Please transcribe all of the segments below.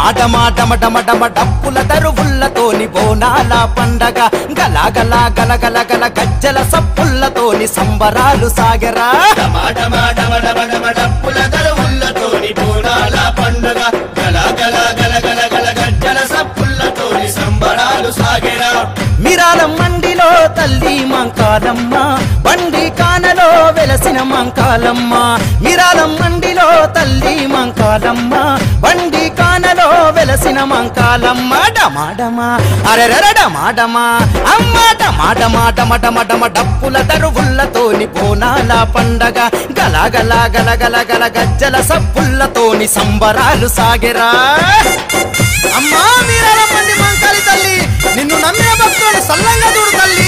డమాడమా డమడమడమ డప్పుల దరువుల్లతోని బోనాల పండగ గల గల గల గల గల గజ్జల సప్పుల్లతోని సంబరాలు సాగరా డప్పుల దరువుల్లతోని బోనాల పండుగ గల గల గల గల గల గజ్జల సప్పుల్లతోని సంబరాలు సాగెరా మిరాల మండిలో తల్లి మంకాలమ్మ బండి కానలో వెలసిన మంకాలమ్మ మిరాల మండిలో తల్లి మంకాలమ్మ బండి కానలో వెలసిన మంకాలమ్మ డమాడమా అరెరర డమాడమా అమ్మ డమాడమా డమడమడమ డప్పుల దరువుల్లతోని బోనాల పండగ గల గల గల గల గల గజ్జల సప్పుల్లతోని సంబరాలు సాగెరా అమ్మా మీరాల మంది మంకాలి తల్లి నిన్ను నమ్మిన భక్తులను సల్లంగా చూడు తల్లి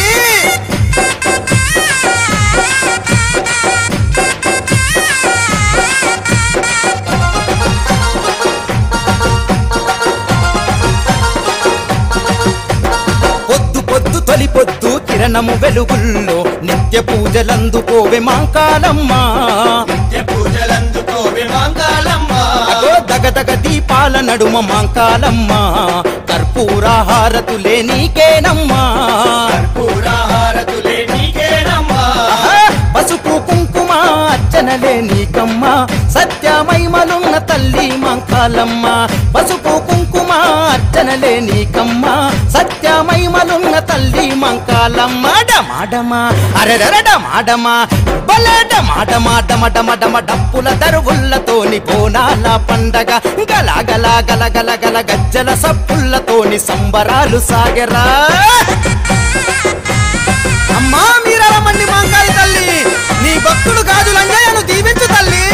పొద్దు పొద్దు తొలి పొద్దు కిరణము వెలుగుల్లో నిత్య పూజలందుకోవే మాంకాలమ్మ నిత్య పూజలందుకోవి మంగళమ్మ అగో దగదగ దీపాల నడుమ మాంకాలమ్మ కర్పూర హారతులే నీకేనమ్మా కర్పూరహారతులే నీకేనమ్మా ఆహా, పసుపు కుంకుమ అర్చనలే నీకమ్మ సత్యమైమలున్న తల్లి మంకాలమ్మ పసుపు కుంకుమ అర్చనలే నీకమ్మ సత్యమైమలున్న తల్లి మంకాలమ్మ డమాడమా అరెరర డమాడమా బలే డమాడమా డమ డమ డమ డప్పుల దరువుల్లతోని బోనాల పండగ గల గల గల గల గల గజ్జల సప్పుల్లతోని సంబరాలు సాగరా అమ్మా మీరాల మండి మాంకాలి తల్లి నీ భక్తుడు కాదు లంజయ్యను దీవించు తల్లి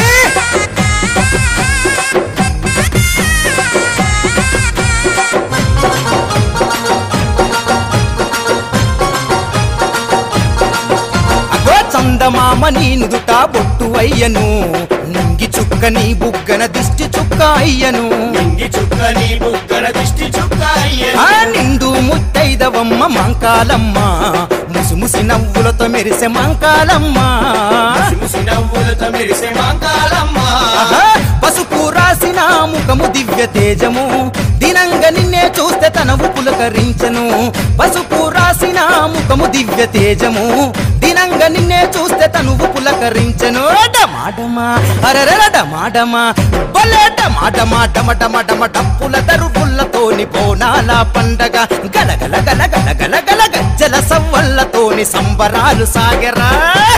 అగో చందమామ నీ నుదుట బొట్టు అయ్యను నింగి చుక్క నీ బుగ్గన దిష్టి చుక్క అయ్యను నింగి చుక్క నీ బుగ్గన దిష్టి చుక్క అయ్యను. ఆ నిండు ముత్తైదవమ్మ మంకాలమ్మ ముసిముసి నవ్వులతో మెరిసే మంకాలమ్మ ముసి నవ్వులతో మెరిసే మంగళమ్మ ఆహా, పసుపు రాసిన ముఖము దివ్య తేజము దినంగా నిన్నే చూస్తే తనవు పులకరించను పసుపు రాసిన ముఖము దివ్య తేజము దినంగా నిన్నే చూస్తే తనువు పులకరించను డమాడమా అరరర డమాడమా బలే డమాడమా డమ డమ డమ డప్పుల దరుపుల్లతోని బోనాల పండగ గలగల గల గల గల గల గజ్జల సవ్వల్లతోని సంబరాలు సాగరా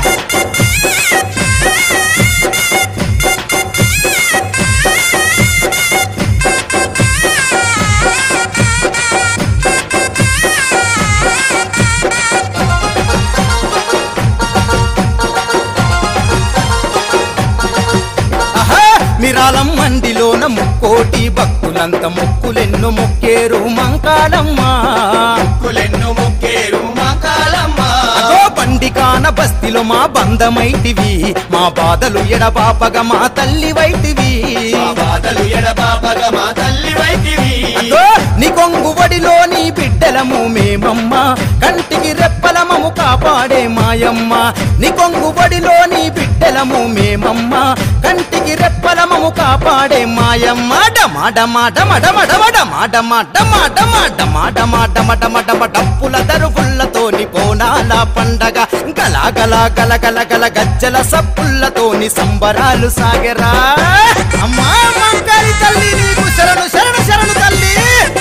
ఆహా, మిరాలం మండిలోన ముక్కోటి భక్తులంత మొక్కులెన్నో మొక్కేరు మంకాలమ్మ కులెన్ను మొక్కేరు మంగళమ్మ అగో బండి కాన బస్తిలో మా బంధమైతివి మా బాధలు ఎడబాపగా మా తల్లి వైతివి మా బాధలు ఎడబాపగా మా తల్లి వైతివి అగో నీ కొంగు వడిలో నీ బిడ్డలము మేమమ్మ కంటికి రెప్పలమము కాపాడే మాయమ్మ నీ కొంగు వడిలో నీ బిడ్డలము మేమమ్మ కంటికి రెప్పలమము కాపాడే మాయమ్మ డమా డమా డమ డమ డమ డమా డమా డమా డమా డమా డమా డమ డమ డమ డప్పుల దరువుల్లతోని బోనాల పండగ గల గల గల గల గల గజ్జల సప్పుల్లతోని సంబరాలు సాగరా అమ్మా మంకారి తల్లి నీకు శరణు శరణు శరణు తల్లి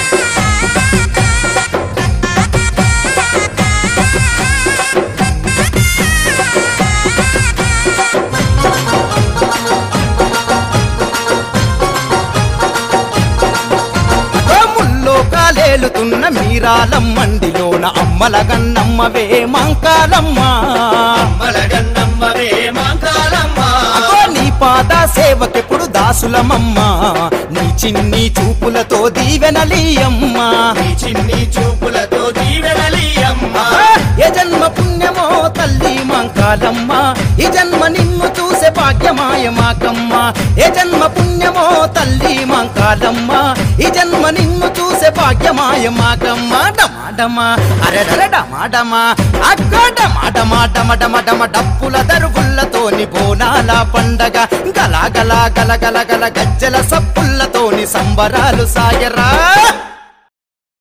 ముల్లో కాలేలుతున్న మీరాలం మండిలోన అమ్మల గన్నమ్మవే మంకాలమ్మ మలగన్నమ్మవే మంగళమ్మ అగో నీ పాద సేవకెప్పుడు దాసులమమ్మ నీ చిన్ని చూపులతో దీవెనలీయమ్మ నీ చిన్ని చూపులతో దీవెనలీయమ్మ ఏ జన్మ పుణ్యమో తల్లి మంకాలమ్మ ఈ జన్మ నిన్ను చూసే భాగ్యమాయ మాకమ్మ ఏ జన్మ పుణ్యమో తల్లి మంకాలమ్మ ఈ జన్మ నిన్ను చూసే భాగ్యమ మాయ మాకమ్మ డమాడమా అరెడర డమాడమా అగ్గో డమాడమా డమడమడమ డప్పుల దరువుల్లతోని బోనాల పండగ గల గల గల గల గల గజ్జల సప్పుల్లతోని సంబరాలు సాగరా